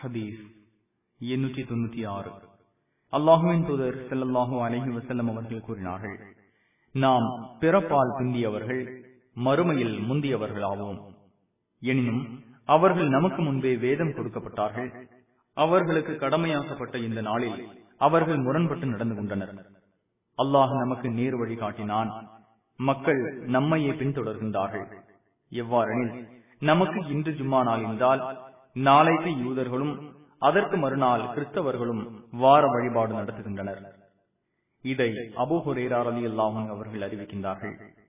ஹதீஸ் எண்ணூற்றி தொண்ணூத்தி ஆறு அல்லாஹுவின் தூதர் செல்லல்லாஹு அலஹி வசல்லம் அவர்கள் கூறினார்கள் நாம் பிறப்பால் பிந்தியவர்கள் மறுமையில் முந்தியவர்களாவோம் எனினும் அவர்கள் நமக்கு முன்பே வேதம் கொடுக்கப்பட்டார்கள் அவர்களுக்கு கடமையாக்கப்பட்ட இந்த நாளில் அவர்கள் முரண்பட்டு நடந்து கொண்டனர் அல்லாஹ் நமக்கு நேர் வழி காட்டினான் மக்கள் நம்மையே பின்தொடர்கின்றார்கள் எவ்வாறெனில் நமக்கு இன்று ஜும்மா நாள் இருந்தால் நாளைக்கு யூதர்களும் அதற்கு மறுநாள் கிறிஸ்தவர்களும் வார வழிபாடு நடத்துகின்றனர் இதை அபு ஹுரேரா அலி அல்லாஹன் அவர்கள் அறிவிக்கின்றார்கள்